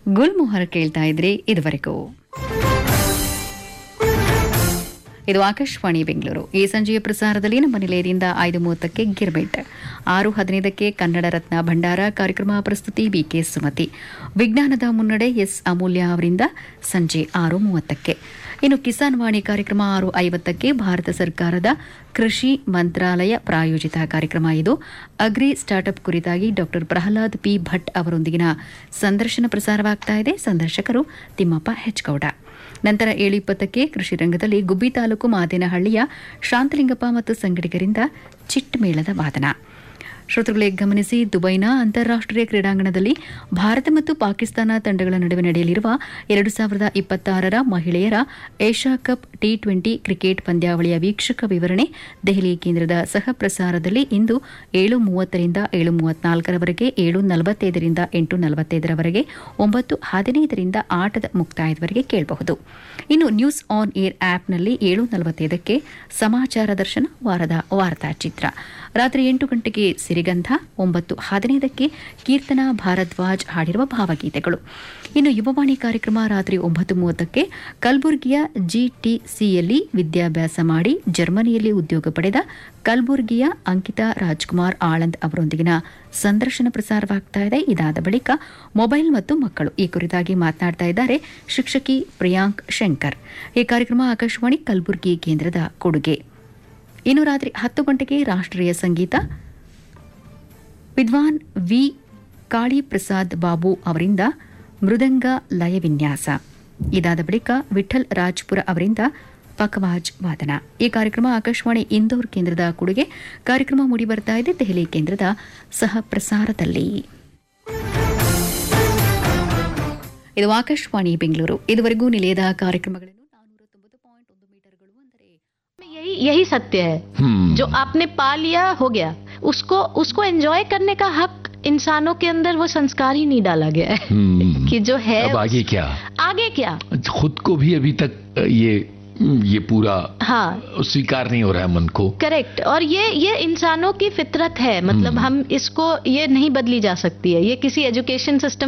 ಗುಲ್ಮೋಹರ್ ಕೇಳ್ತಾ ಇದ್ರಿ ಇದುವರೆಗೂ ಇದು ಆಕಾಶವಾಣಿ ಬೆಂಗಳೂರು ಈ ಸಂಜೆಯ ಪ್ರಸಾರದಲ್ಲಿ ನಮ್ಮ ನಿಲಯದಿಂದ ಐದು ಮೂವತ್ತಕ್ಕೆ ಗಿರ್ಮಿಟ್ ಆರು ಹದಿನೈದಕ್ಕೆ ಕನ್ನಡ ರತ್ನ ಭಂಡಾರ ಕಾರ್ಯಕ್ರಮ ಪ್ರಸ್ತುತಿ ಬಿಕೆ ಸುಮತಿ ವಿಜ್ಞಾನದ ಮುನ್ನಡೆ ಎಸ್ ಅಮೂಲ್ಯ ಅವರಿಂದ ಸಂಜೆ ಆರು ಮೂವತ್ತಕ್ಕೆ ಇನ್ನು ಕಿಸಾನ್ ವಾಣಿ ಕಾರ್ಯಕ್ರಮ ಆರು ಐವತ್ತಕ್ಕೆ ಭಾರತ ಸರ್ಕಾರದ ಕೃಷಿ ಮಂತ್ರಾಲಯ ಪ್ರಾಯೋಜಿತ ಕಾರ್ಯಕ್ರಮ ಇದು ಅಗ್ರಿ ಸ್ಟಾರ್ಟ್ಅಪ್ ಕುರಿತಾಗಿ ಡಾ ಪ್ರಹ್ಲಾದ್ ಪಿ ಭಟ್ ಅವರೊಂದಿಗಿನ ಸಂದರ್ಶನ ಪ್ರಸಾರವಾಗ್ತಾ ಇದೆ ಸಂದರ್ಶಕರು ತಿಮ್ಮಪ್ಪ ಹೆಚ್ಗೌಡ ನಂತರ ಏಳು ಇಪ್ಪತ್ತಕ್ಕೆ ಕೃಷಿ ರಂಗದಲ್ಲಿ ಗುಬ್ಬಿ ತಾಲೂಕು ಮಾದೇನಹಳ್ಳಿಯ ಶಾಂತಲಿಂಗಪ್ಪ ಮತ್ತು ಸಂಗಡಿಗರಿಂದ ಚಿಟ್ ಮೇಳದ ವಾದನ ಶ್ರೋತೃಗಳೇ ಗಮನಿಸಿ ದುಬೈನ ಅಂತಾರಾಷ್ಟೀಯ ಕ್ರೀಡಾಂಗಣದಲ್ಲಿ ಭಾರತ ಮತ್ತು ಪಾಕಿಸ್ತಾನ ತಂಡಗಳ ನಡುವೆ ನಡೆಯಲಿರುವ ಎರಡು ಸಾವಿರದ ಇಪ್ಪತ್ತಾರರ ಮಹಿಳೆಯರ Asia cup T twenty cricket ಪಂದ್ಯಾವಳಿಯ ವೀಕ್ಷಕ ವಿವರಣೆ ದೆಹಲಿ ಕೇಂದ್ರದ ಸಹ ಪ್ರಸಾರದಲ್ಲಿ ಇಂದು ಏಳು ಮೂವತ್ತರಿಂದ ಏಳು ಮೂವತ್ನಾಲ್ಕರವರೆಗೆ ಏಳು ನಲವತ್ತೈದರಿಂದ ಎಂಟು ನಲವತ್ತೈದರವರೆಗೆ ಒಂಬತ್ತು ಹದಿನೈದರಿಂದ ಆಟದ ಮುಕ್ತಾಯದವರೆಗೆ ಕೇಳಬಹುದು ಇನ್ನು ನ್ಯೂಸ್ ಆನ್ ಏರ್ ಆಪ್ನಲ್ಲಿ ಏಳು ನಲವತ್ತೈದಕ್ಕೆ ಸಮಾಚಾರ ದರ್ಶನ ವಾರದ ವಾರ್ತಾ ಚಿತ್ರ ರಾತ್ರಿ ಎಂಟು ಗಂಟೆಗೆ ಸಿರಿಗಂಧ ಒಂಬತ್ತು ಹದಿನೈದಕ್ಕೆ ಕೀರ್ತನ ಭಾರದ್ವಾಜ್ ಹಾಡಿರುವ ಭಾವಗೀತೆಗಳು ಇನ್ನು ಯುವವಾಣಿ ಕಾರ್ಯಕ್ರಮ ರಾತ್ರಿ ಒಂಬತ್ತು ಮೂವತ್ತಕ್ಕೆ ಕಲಬುರಗಿಯ ಜಿಟಿಸಿಯಲ್ಲಿ ವಿದ್ಯಾಭ್ಯಾಸ ಮಾಡಿ ಜರ್ಮನಿಯಲ್ಲಿ ಉದ್ಯೋಗ ಪಡೆದ ಕಲಬುರಗಿಯ ಅಂಕಿತಾ ರಾಜ್ಕುಮಾರ್ ಆಳಂದ್ ಅವರೊಂದಿಗಿನ ಸಂದರ್ಶನ ಪ್ರಸಾರವಾಗ್ತಾ ಇದೆ ಇದಾದ ಬಳಿಕ ಮೊಬೈಲ್ ಮತ್ತು ಮಕ್ಕಳು ಈ ಕುರಿತಾಗಿ ಮಾತನಾಡ್ತಾ ಇದ್ದಾರೆ ಶಿಕ್ಷಕಿ ಪ್ರಿಯಾಂಕ್ ಶಂಕರ್ ಈ ಕಾರ್ಯಕ್ರಮ ಆಕಾಶವಾಣಿ ಕಲಬುರಗಿ ಕೇಂದ್ರದ ಕೊಡುಗೆ ಇನ್ನು ರಾತ್ರಿ ಹತ್ತು ಗಂಟೆಗೆ ರಾಷ್ಟ್ರೀಯ ಸಂಗೀತ ವಿದ್ವಾನ್ ವಿ ಕಾಳಿಪ್ರಸಾದ್ ಬಾಬು ಅವರಿಂದ ಮೃದಂಗ ಲಯ ವಿನ್ಯಾಸ ಇದಾದ ಬಳಿಕ ವಿಠಲ್ ರಾಜ್ಪುರ ಅವರಿಂದ ಪಕವಾಜ್ ವಾದನ ಈ ಕಾರ್ಯಕ್ರಮ ಆಕಾಶವಾಣಿ ಇಂದೋರ್ ಕೇಂದ್ರದ ಕೊಡುಗೆ ಕಾರ್ಯಕ್ರಮ ಮೂಡಿಬರ್ತಾ ಇದೆ ದೆಹಲಿ ಕೇಂದ್ರದ ಸಹ ಪ್ರಸಾರದಲ್ಲಿ ಇದು ಆಕಾಶವಾಣಿ ಬೆಂಗಳೂರು ಇದುವರೆಗೂ ನಿಲಯದ ಕಾರ್ಯಕ್ರಮಗಳನ್ನು ನಾನ್ನೂರ ತೊಂಬತ್ತು ಪಾಯಿಂಟ್ ಒಂದು ಮೀಟರ್ಗಳು ಅಂದರೆ यही यही सत्य है हम्म, जो आपने पा लिया हो गया उसको उसको एंजॉय करने का हक इंसानों के अंदर वो संस्कार ही नहीं डाला गया है हम्म, कि जो है अब आगे क्या आगे क्या खुद को भी अभी तक अ, ये ये पूरा हाँ स्वीकार नहीं हो रहा है मन को करेक्ट और ये ये इंसानों की फितरत है मतलब हम इसको ये नहीं बदली जा सकती है ये किसी एजुकेशन सिस्टम